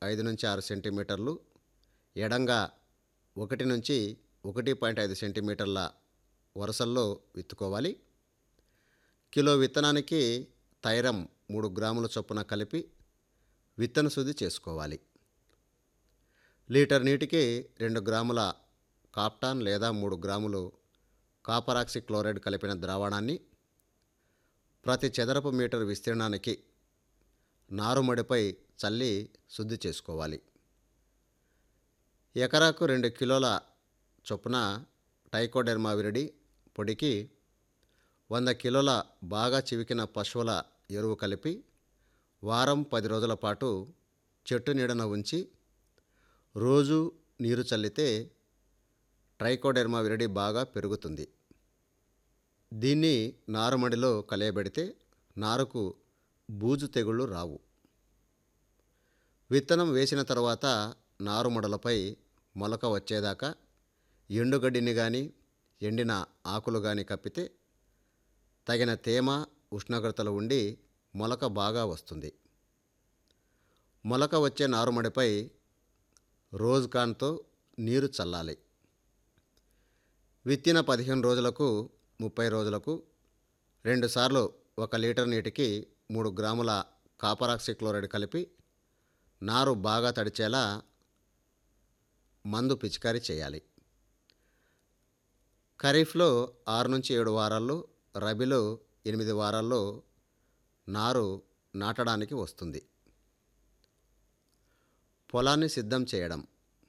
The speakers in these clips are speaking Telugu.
ఐదు నుంచి ఆరు సెంటీమీటర్లు ఎడంగా ఒకటి నుంచి ఒకటి పాయింట్ ఐదు సెంటీమీటర్ల వరుసల్లో విత్తుకోవాలి కిలో విత్తనానికి తైరం మూడు గ్రాముల చొప్పున కలిపి విత్తన శుద్ధి చేసుకోవాలి లీటర్ నీటికి రెండు గ్రాముల కాప్టాన్ లేదా మూడు గ్రాములు కాపరాక్సి క్లోరైడ్ కలిపిన ద్రావణాన్ని ప్రతి చదరపు మీటర్ విస్తీర్ణానికి నారుమడిపై చల్లి శుద్ధి చేసుకోవాలి ఎకరాకు రెండు కిలోల చొప్పున టైకోడెర్మా విరిడి పొడికి వంద కిలోల బాగా చివికిన పశువుల ఎరువు కలిపి వారం పది రోజుల పాటు చెట్టు నీడన ఉంచి రోజు నీరు చల్లితే ట్రైకోడెర్మా విరిడి బాగా పెరుగుతుంది దీన్ని నారుమడిలో కలియబెడితే నారుకు బూజు తెగుళ్ళు రావు విత్తనం వేసిన తర్వాత నారుమడలపై మొలక వచ్చేదాకా ఎండుగడ్డిని కానీ ఎండిన ఆకులు కానీ కప్పితే తగిన తేమ ఉష్ణోగ్రతలు ఉండి మొలక బాగా వస్తుంది మొలక వచ్చే నారుమడిపై రోజ్ కాన్తో నీరు చల్లాలి విత్తిన పదిహేను రోజులకు ముప్పై రోజులకు రెండుసార్లు ఒక లీటర్ నీటికి మూడు గ్రాముల కాపరాక్సి క్లోరైడ్ కలిపి నారు బాగా తడిచేలా మందు పిచికారీ చేయాలి ఖరీఫ్లో ఆరు నుంచి ఏడు వారాల్లో రబీలో ఎనిమిది వారాల్లో నారు నాటడానికి వస్తుంది పొలాన్ని సిద్ధం చేయడం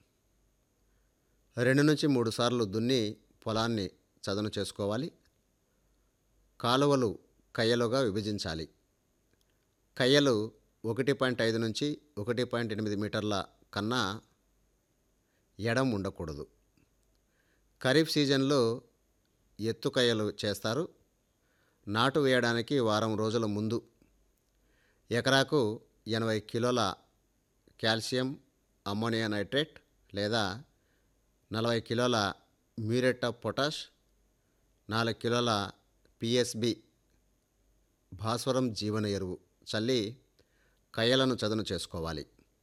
రెండు నుంచి మూడు సార్లు దున్ని పొలాన్ని చదును చేసుకోవాలి కాలువలు కయ్యలుగా విభజించాలి కయ్యలు ఒకటి పాయింట్ ఐదు నుంచి ఒకటి పాయింట్ ఎనిమిది మీటర్ల కన్నా ఎడం ఉండకూడదు ఖరీఫ్ సీజన్లో ఎత్తు కయ్యలు చేస్తారు నాటు వేయడానికి వారం రోజుల ముందు ఎకరాకు ఎనభై కిలోల కాల్షియం అమ్మోనియా నైట్రేట్ లేదా నలభై కిలోల మ్యూరేట్ ఆఫ్ పొటాష్ నాలుగు కిలోల పిఎస్బి భాస్వరం జీవన ఎరువు చల్లి కయ్యలను చదును చేసుకోవాలి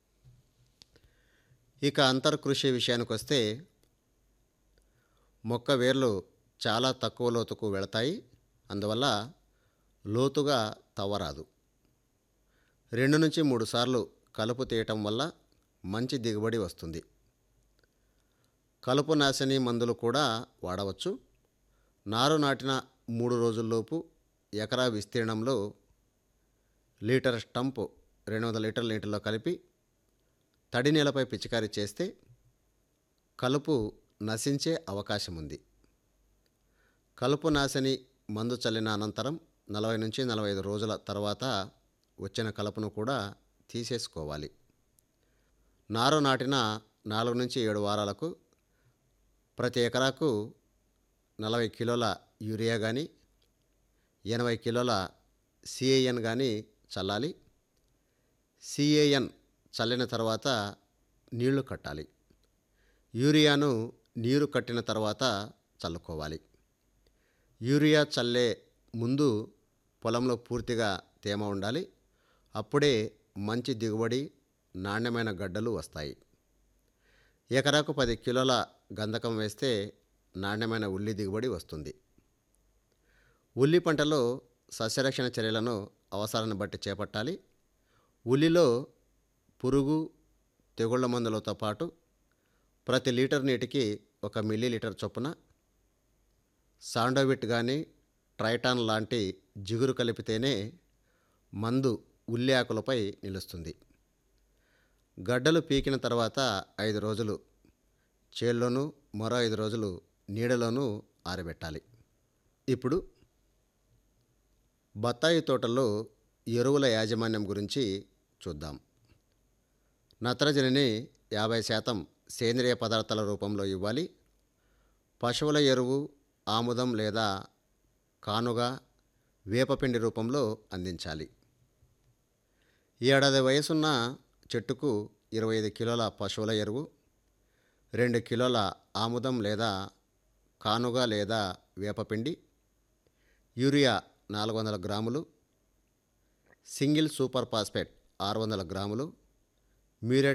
ఇక అంతర్కృషి విషయానికి వస్తే మొక్క వేర్లు చాలా తక్కువ లోతుకు వెళతాయి అందువల్ల లోతుగా తవ్వరాదు రెండు నుంచి మూడు సార్లు కలుపు తీయటం వల్ల మంచి దిగుబడి వస్తుంది కలుపు నాశని మందులు కూడా వాడవచ్చు నారు నాటిన మూడు రోజుల్లోపు ఎకరా విస్తీర్ణంలో లీటర్ స్టంప్ రెండు వందల లీటర్ల నీటిలో కలిపి తడి నేలపై పిచికారీ చేస్తే కలుపు నశించే అవకాశం ఉంది కలుపు నాశని మందు చల్లిన అనంతరం నలభై నుంచి నలభై ఐదు రోజుల తర్వాత వచ్చిన కలుపును కూడా తీసేసుకోవాలి నారు నాటిన నాలుగు నుంచి ఏడు వారాలకు ప్రతి ఎకరాకు నలభై కిలోల యూరియా కానీ ఎనభై కిలోల సిఏఎన్ కానీ చల్లాలి సిఏఎన్ చల్లిన తర్వాత నీళ్లు కట్టాలి యూరియాను నీరు కట్టిన తర్వాత చల్లుకోవాలి యూరియా చల్లే ముందు పొలంలో పూర్తిగా తేమ ఉండాలి అప్పుడే మంచి దిగుబడి నాణ్యమైన గడ్డలు వస్తాయి ఎకరాకు పది కిలోల గంధకం వేస్తే నాణ్యమైన ఉల్లి దిగుబడి వస్తుంది ఉల్లి పంటలో సస్యరక్షణ చర్యలను అవసరాన్ని బట్టి చేపట్టాలి ఉల్లిలో పురుగు తెగుళ్ల మందులతో పాటు ప్రతి లీటర్ నీటికి ఒక మిల్లీ లీటర్ చొప్పున సాండోవిట్ కానీ ట్రైటాన్ లాంటి జిగురు కలిపితేనే మందు ఉల్లి ఆకులపై నిలుస్తుంది గడ్డలు పీకిన తర్వాత ఐదు రోజులు చేల్లోనూ మరో ఐదు రోజులు నీడలోనూ ఆరబెట్టాలి ఇప్పుడు బత్తాయి తోటల్లో ఎరువుల యాజమాన్యం గురించి చూద్దాం నత్రజనిని యాభై శాతం సేంద్రియ పదార్థాల రూపంలో ఇవ్వాలి పశువుల ఎరువు ఆముదం లేదా కానుగ వేపపిండి రూపంలో అందించాలి ఏడాది వయసున్న చెట్టుకు ఇరవై ఐదు కిలోల పశువుల ఎరువు రెండు కిలోల ఆముదం లేదా కానుగ లేదా వేపపిండి యూరియా నాలుగు వందల గ్రాములు సింగిల్ సూపర్ ఫాస్ఫేట్ ఆరు వందల గ్రాములు మ్యూరేట్